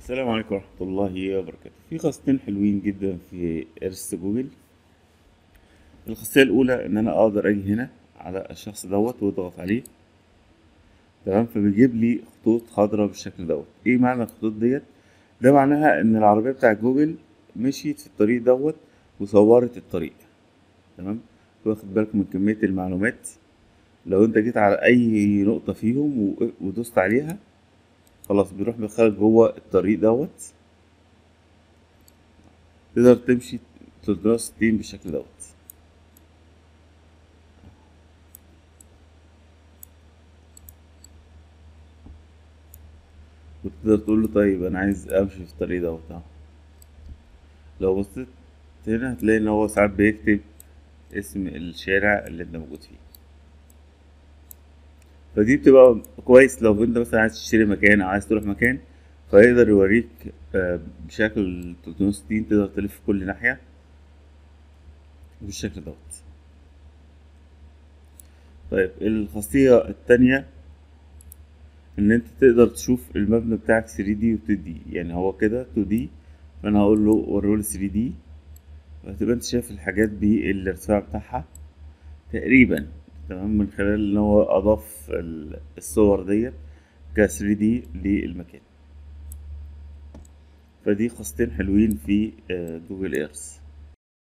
السلام عليكم ورحمة الله وبركاته في خاصيتين حلوين جدا في إرس جوجل الخاصية الأولى إن أنا أقدر أجي هنا على الشخص دوت وأضغط عليه تمام فبيجيب لي خطوط خضراء بالشكل دوت إيه معنى الخطوط ديت؟ ده معناها إن العربية بتاع جوجل مشيت في الطريق دوت وصورت الطريق تمام واخد بالك من كمية المعلومات لو أنت جيت على أي نقطة فيهم و- ودوست عليها خلاص بيروح مدخلك جوه الطريق دوت تقدر تمشي 360 بالشكل دوت وتقدر تقول له طيب انا عايز امشي في الطريق دوت اهو لو بصيت هنا هتلاقي ان هو ساعات بيكتب اسم الشارع اللي انت موجود فيه فدي بتبقى كويس لو انت مثلا عايز تشتري مكان او عايز تروح مكان فيقدر يوريك آه، بشكل 360 تقدر تلف في كل ناحية بالشكل دوت طيب الخاصية التانية ان انت تقدر تشوف المبنى بتاعك 3D و 2D يعني هو كده 2D فانا هقول له وريهولي 3D فهتبقى انت شايف الحاجات بالارتفاع بتاعها تقريبا تمام من خلال ان هو اضاف ال- الصور ديت ك 3D للمكان فدي خاصتين حلوين في آه، جوجل ايرث